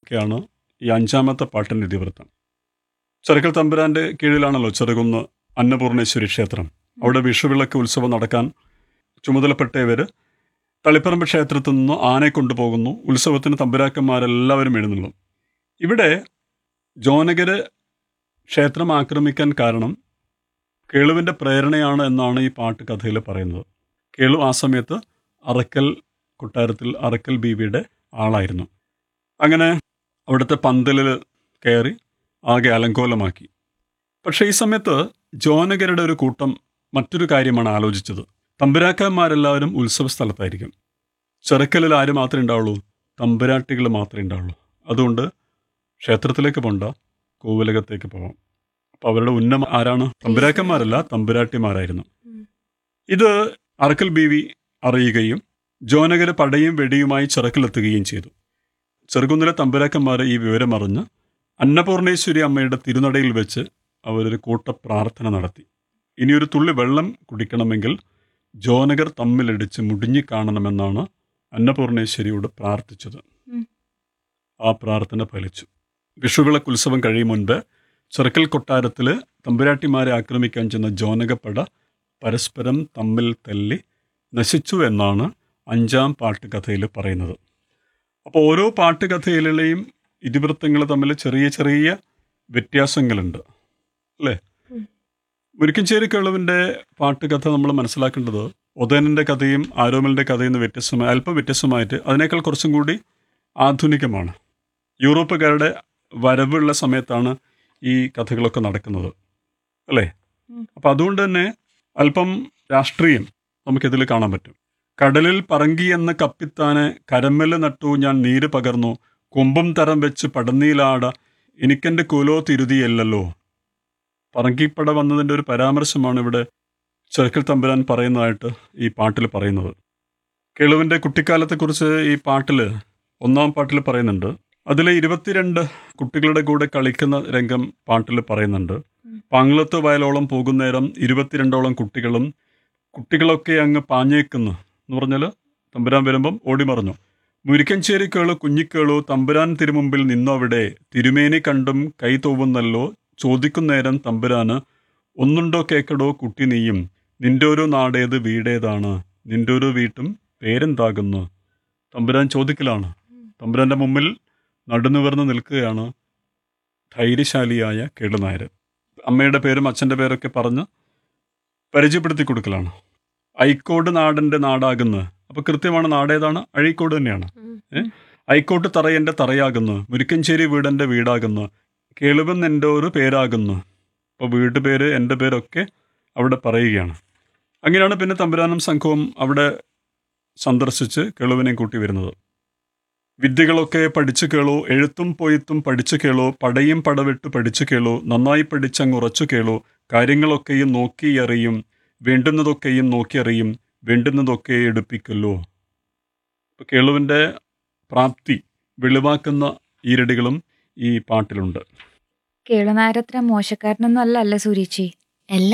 എന്നൊക്കെയാണ് ഈ അഞ്ചാമത്തെ പാട്ടിൻ്റെ ഇതിവൃത്തം ചെറുക്കൽ തമ്പുരാൻ്റെ കീഴിലാണല്ലോ ചെറുകുന്ന് അന്നപൂർണേശ്വരി ക്ഷേത്രം അവിടെ വിഷുവിളക്ക് ഉത്സവം നടക്കാൻ ചുമതലപ്പെട്ടവർ തളിപ്പറമ്പ് ക്ഷേത്രത്തിൽ നിന്ന് ആനയെ കൊണ്ടുപോകുന്നു ഉത്സവത്തിന് തമ്പുരാക്കന്മാരെല്ലാവരും എഴുന്നള്ളും ഇവിടെ ജോനകര് ക്ഷേത്രം ആക്രമിക്കാൻ കാരണം കേളുവിൻ്റെ പ്രേരണയാണ് എന്നാണ് ഈ പാട്ട് കഥയിൽ പറയുന്നത് കേളു ആ സമയത്ത് അറക്കൽ കൊട്ടാരത്തിൽ അറക്കൽ ബീവിയുടെ ആളായിരുന്നു അങ്ങനെ അവിടുത്തെ പന്തലിൽ കയറി ആകെ അലങ്കോലമാക്കി പക്ഷേ ഈ സമയത്ത് ജോനകരുടെ ഒരു കൂട്ടം മറ്റൊരു കാര്യമാണ് ആലോചിച്ചത് തമ്പുരാക്കന്മാരെല്ലാവരും ഉത്സവ സ്ഥലത്തായിരിക്കും ചെറുക്കലിൽ ആര് മാത്രമേ ഉണ്ടാവുള്ളൂ തമ്പുരാട്ടികൾ മാത്രമേ ഉണ്ടാവുള്ളൂ അതുകൊണ്ട് ക്ഷേത്രത്തിലേക്ക് പോണ്ട കോവിലകത്തേക്ക് പോവാം അപ്പോൾ അവരുടെ ഉന്നം ആരാണ് തമ്പുരാക്കന്മാരല്ല തമ്പുരാട്ടിമാരായിരുന്നു ഇത് അറക്കൽ ബീവി അറിയുകയും ജോനകര് പടയും വെടിയുമായി ചിറക്കിലെത്തുകയും ചെയ്തു ചെറുകുന്നിലെ തമ്പുരാക്കന്മാർ ഈ വിവരം അറിഞ്ഞ് അന്നപൂർണേശ്വരി അമ്മയുടെ തിരുനടയിൽ വെച്ച് അവരൊരു കൂട്ട പ്രാർത്ഥന നടത്തി ഇനിയൊരു തുള്ളി വെള്ളം കുടിക്കണമെങ്കിൽ ജോനകർ തമ്മിലടിച്ച് മുടിഞ്ഞു കാണണമെന്നാണ് അന്നപൂർണേശ്വരിയോട് പ്രാർത്ഥിച്ചത് ഉം. ആ പ്രാർത്ഥന ഫലിച്ചു വിഷുവിളക്ക് ഉത്സവം കഴിയും മുൻപ് ചെറുക്കൽ കൊട്ടാരത്തിൽ തമ്പുരാട്ടിമാരെ ആക്രമിക്കാൻ ചെന്ന ജോനകപ്പട പരസ്പരം തമ്മിൽ തല്ലി നശിച്ചു എന്നാണ് അഞ്ചാം പാട്ടുകഥയിൽ പറയുന്നത് അപ്പോൾ ഓരോ പാട്ടുകഥയിലെയും ഇതിവൃത്തങ്ങൾ തമ്മിൽ ചെറിയ ചെറിയ വ്യത്യാസങ്ങളുണ്ട് അല്ലേ ഉം. മുരിക്കഞ്ചേരി കേളുവിൻ്റെ പാട്ടുകഥ നമ്മൾ മനസ്സിലാക്കേണ്ടത് ഉദയനൻ്റെ കഥയും ആരോമലിൻ്റെ കഥയും നിന്ന് വ്യത്യസ്തമായി അല്പം വ്യത്യസ്തമായിട്ട് അതിനേക്കാൾ കുറച്ചും കൂടി ആധുനികമാണ് യൂറോപ്പുകാരുടെ വരവുള്ള സമയത്താണ് ഈ കഥകളൊക്കെ നടക്കുന്നത് അല്ലേ ഉം. അപ്പം അതുകൊണ്ട് തന്നെ അല്പം രാഷ്ട്രീയം നമുക്കിതിൽ കാണാൻ പറ്റും കടലിൽ പറങ്കി എന്ന കപ്പിത്താനെ കരമ്മല് നട്ടു ഞാൻ നീര് പകർന്നു കൊമ്പും തരം വെച്ച് പടന്നീലാട എനിക്കെൻ്റെ കുലോ തിരുതിയല്ലല്ലോ പറങ്കിപ്പട വന്നതിൻ്റെ ഒരു പരാമർശമാണ് ഇവിടെ ചെറുക്കൽ തമ്പുരാൻ പറയുന്നതായിട്ട് ഈ പാട്ടിൽ പറയുന്നത് കേളുവിൻ്റെ കുട്ടിക്കാലത്തെക്കുറിച്ച് ഈ പാട്ടിൽ ഒന്നാം പാട്ടിൽ പറയുന്നുണ്ട് അതിലെ ഇരുപത്തിരണ്ട് കുട്ടികളുടെ കൂടെ കളിക്കുന്ന രംഗം പാട്ടിൽ പറയുന്നുണ്ട് പാങ്ങളത്ത് വയലോളം പോകുന്നേരം ഇരുപത്തിരണ്ടോളം കുട്ടികളും കുട്ടികളൊക്കെ അങ്ങ് പാഞ്ഞേക്കുന്നു എന്ന് പറഞ്ഞാൽ തമ്പുരാൻ വരുമ്പം ഓടിമറഞ്ഞു മുരിക്കഞ്ചേരി കേളു കുഞ്ഞിക്കേളു തമ്പുരാൻ തിരുമുമ്പിൽ നിന്നവിടെ തിരുമേനി കണ്ടും കൈ തോവുന്നല്ലോ ചോദിക്കുന്നേരം തമ്പുരാന് ഒന്നുണ്ടോ കേക്കടോ കുട്ടി നീയും നിന്റെ ഒരു നാടേത് വീടേതാണ് നിന്റെ ഒരു വീട്ടും പേരെന്താകുന്നു തമ്പുരാൻ ചോദിക്കലാണ് തമ്പുരാന്റെ മുമ്പിൽ നടുന്നുവർന്ന് നിൽക്കുകയാണ് ധൈര്യശാലിയായ കേളുനായർ അമ്മയുടെ പേരും അച്ഛൻ്റെ പേരൊക്കെ പറഞ്ഞ് പരിചയപ്പെടുത്തി കൊടുക്കലാണ് ഐക്കോട് നാടിൻ്റെ നാടാകുന്നു അപ്പോൾ കൃത്യമാണ് നാടേതാണ് അഴീക്കോട് തന്നെയാണ് ഏ? ഐക്കോട്ട് തറയൻ്റെ തറയാകുന്നു മുരിക്കഞ്ചേരി വീടെൻ്റെ വീടാകുന്നു കേളുവൻ എൻ്റെ ഒരു പേരാകുന്നു അപ്പോൾ വീട് പേര് എൻ്റെ പേരൊക്കെ അവിടെ പറയുകയാണ് അങ്ങനെയാണ് പിന്നെ തമ്പുരാനും സംഘവും അവിടെ സന്ദർശിച്ച് കേളുവിനെയും കൂട്ടി വരുന്നത് വിദ്യകളൊക്കെ പഠിച്ചു കേളൂ എഴുത്തും പൊയ്ത്തും പഠിച്ചു കേളൂ പടയും പടവിട്ട് പഠിച്ചു കേളൂ നന്നായി പഠിച്ചങ്ങ് ഉറച്ചു കേളൂ കാര്യങ്ങളൊക്കെയും നോക്കിയറിയും വേണ്ടുന്നതൊക്കെയും നോക്കിയറിയും വേണ്ടുന്നതൊക്കെ എടുപ്പിക്കല്ലോ ഇപ്പൊ കേളുവിൻ്റെ പ്രാപ്തി വെളിവാക്കുന്ന ഈരടികളും ഈ പാട്ടിലുണ്ട് കേളുനാരത്ര മോശക്കാരനൊന്നും അല്ല അല്ലേ സൂര്യേച്ചി അല്ല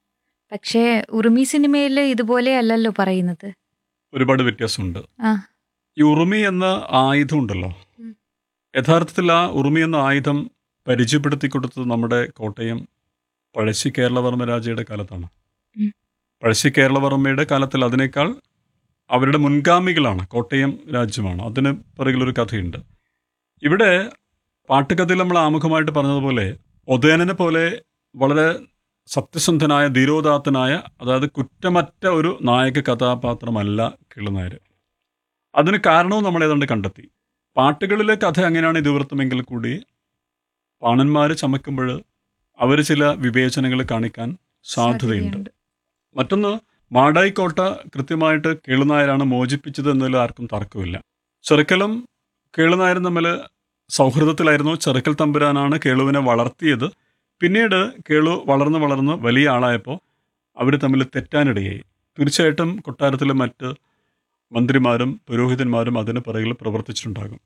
പക്ഷേ ഉറുമി സിനിമയിൽ ഇതുപോലെ അല്ലല്ലോ പറയുന്നത് ഒരുപാട് വ്യത്യാസമുണ്ട് ആ. ഈ ഉറുമി എന്ന ആയുധം ഉണ്ടല്ലോ ഉം. യഥാർത്ഥത്തിൽ ആ ഉറുമി എന്ന ആയുധം പരിചയപ്പെടുത്തി കൊടുത്തത് നമ്മുടെ കോട്ടയം പഴശ്ശി കേരളവർമ്മ രാജയുടെ കാലത്താണ് ഉം. പഴശ്ശി കേരളവർമ്മയുടെ കാലത്തിൽ അതിനേക്കാൾ അവരുടെ മുൻഗാമികളാണ് കോട്ടയം രാജ്യമാണ് അതിന് പിറകിലൊരു കഥയുണ്ട് ഇവിടെ പാട്ടുകഥയിൽ നമ്മൾ ആമുഖമായിട്ട് പറഞ്ഞതുപോലെ ഒതേനനെ പോലെ വളരെ സത്യസന്ധനായ ധീരോദാത്തനായ അതായത് കുറ്റമറ്റ ഒരു നായക കഥാപാത്രമല്ല കിളുനായർ അതിന് കാരണവും നമ്മൾ ഏതാണ്ട് കണ്ടെത്തി പാട്ടുകളിലെ കഥ അങ്ങനെയാണ് ഇതിവൃത്തമെങ്കിൽ കൂടി പാണന്മാർ ചമക്കുമ്പോൾ അവർ ചില വിവേചനങ്ങൾ കാണിക്കാൻ സാധ്യതയുണ്ട് മറ്റൊന്ന് മാടായിക്കോട്ട കൃത്യമായിട്ട് കേളുനായരാണ് മോചിപ്പിച്ചത് എന്നതിൽ ആർക്കും തർക്കമില്ല ചെറുക്കലും കേളുനായരും തമ്മിൽ സൗഹൃദത്തിലായിരുന്നു ചെറുക്കൽ തമ്പുരാനാണ് കേളുവിനെ വളർത്തിയത് പിന്നീട് കേളു വളർന്ന് വളർന്ന് വലിയ ആളായപ്പോൾ അവർ തമ്മിൽ തെറ്റാനിടയായി തീർച്ചയായിട്ടും കൊട്ടാരത്തിലെ മറ്റ് മന്ത്രിമാരും പുരോഹിതന്മാരും അതിന് പിറകിൽ പ്രവർത്തിച്ചിട്ടുണ്ടാകും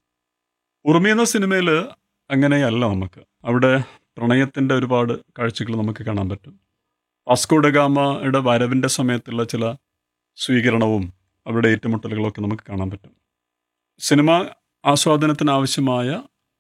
ഉറുമി എന്ന സിനിമയിൽ അങ്ങനെയല്ല നമുക്ക് അവിടെ പ്രണയത്തിൻ്റെ ഒരുപാട് കാഴ്ചകൾ നമുക്ക് കാണാൻ പറ്റും വാസ്കോഡഗാമയുടെ വരവിൻ്റെ സമയത്തുള്ള ചില സ്വീകരണവും അവരുടെ ഏറ്റുമുട്ടലുകളൊക്കെ നമുക്ക് കാണാൻ പറ്റും സിനിമ ആസ്വാദനത്തിന് ആവശ്യമായ